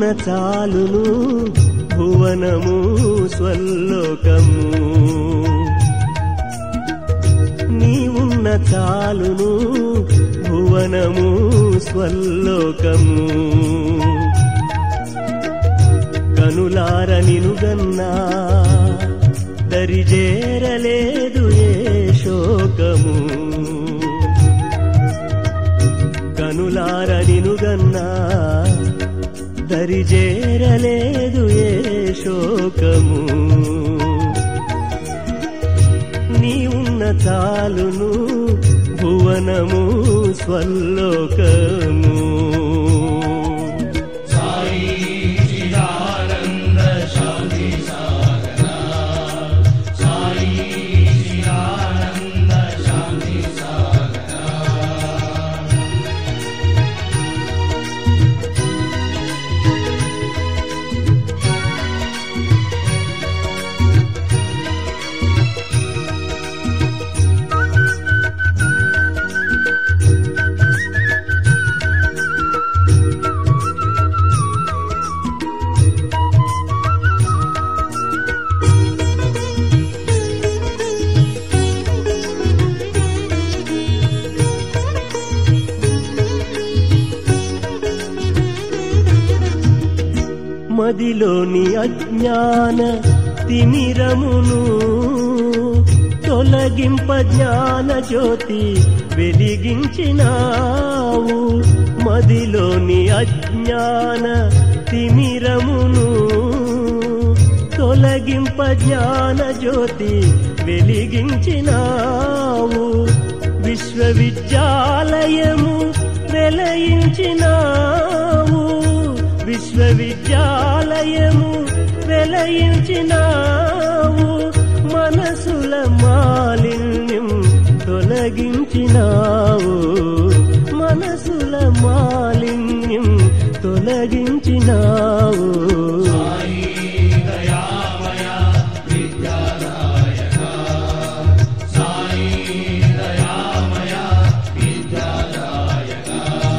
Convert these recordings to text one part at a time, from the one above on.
చాలును భువనము స్వల్లోకము నీవున్న చాలును భువనము స్వల్లోకము కనులార నినుగన్నా దరిజేరలేదు ఏ శోకము కనులార నినుగన్నా దరిజేరలేదు ఏ శోకము నీవున్న చాలును భువనము స్వల్లోకము సాయి చిదానంద శాంతి సాగర సాయి చిదానంద శాంతి సాగర మదిలోని అజ్ఞాన తిమిరమును తొలగింప జ్ఞాన జ్యోతి వెలిగించినావు మదిలోని అజ్ఞాన తిమిరమును తొలగింప జ్ఞాన జ్యోతి వెలిగించినావు విశ్వవిద్యాలయము వెలయించినావు విశ్వవిద్యాలయము వెలయించినావు మనసుల మాలిన్యం తొలగించినావు మనసుల మాలిన్యం తొలగించినావు సాయి దయామయ విద్యాదాయక సాయి దయామయ విద్యాదాయక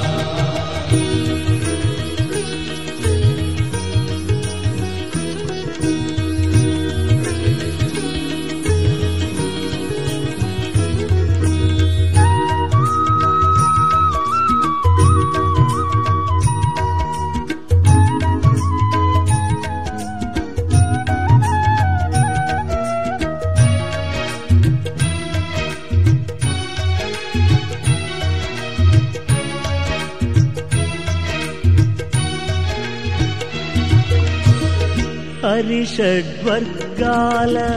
హరిషడ్వర్గాల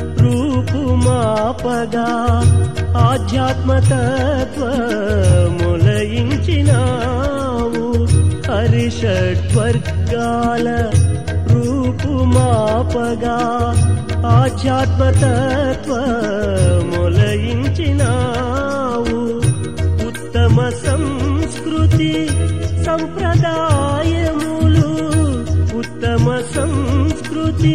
రూపుమాపగా ఆధ్యాత్మతత్వములయించినావు హరిషడ్వర్గాల రూపుమాపగా ఆధ్యాత్మతత్వములయించినావు ఉత్తమ సంస్కృతి సంప్రదాయములు ఉత్తమ సంస్కృతి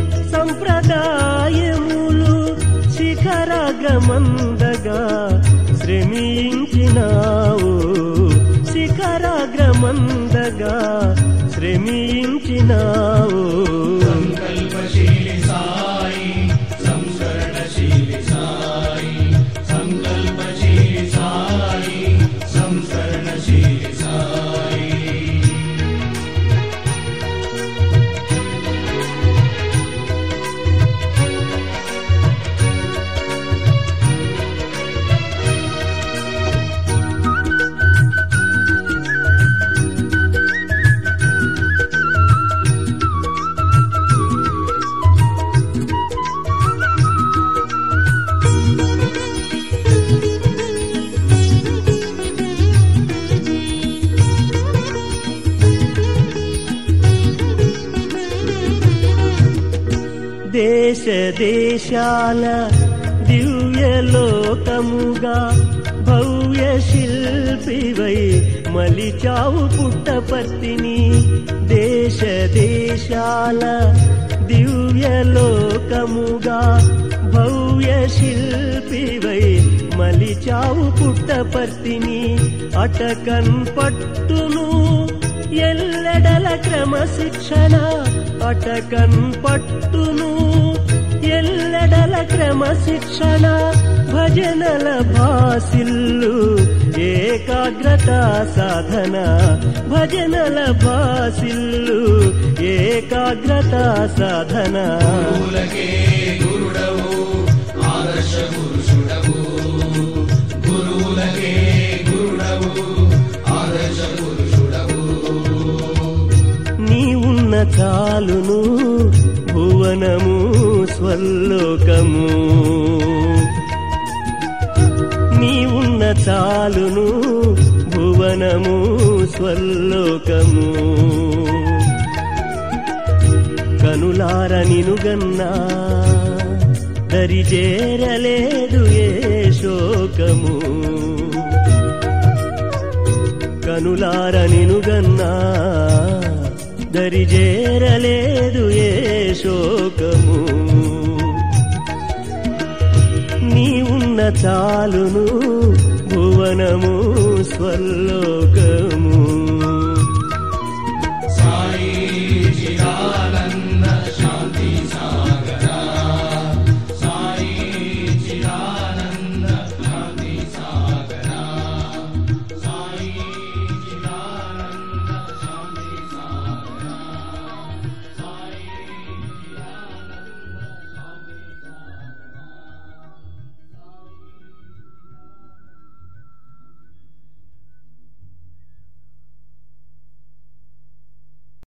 సంప్రదాయములు శిఖరాగ్రమందగా శ్రమించినావు శిఖరాగ్రమందగా శ్రమించినావు సంకల్పశీలి సాయి సంస్కరణశీలి సాయి సంకల్పశీలి సాయి సంస్కరణశీలి సాయి దేశ దేశాల దివ్యలోకముగా భవ్య శిల్పివై మలిచావు పుట్టపర్తిని దేశ దేశాల దివ్యలోకముగా భవ్య శిల్పివై మలిచావు పుట్టపర్తిని అటకన్ పట్టును ఎల్లెడల క్రమశిక్షణ అటకన్ పట్టును ఎల్లెడల క్రమశిక్షణ భజనల భాసిల్లు ఏకాగ్రత సాధన భజనల భాసిల్లు ఏకాగ్రత సాధన గురువులకే గురుడవు ఆదర్శ పురుషుడవు గురువులకే గురుడవు ఆదర్శ పురుషుడవు నీ ఉన్న చాలును భువనము స్వర్లోకము నీ ఉన్న చాలును భువనము స్వర్లోకము కనులార నినుగన్నా దరిజేరలేదు ఏ శోకము కనులార నినుగన్నా దరిజేరలేదు ఏ శోకము నీ ఉన్న చాలును భువనము స్వర్లో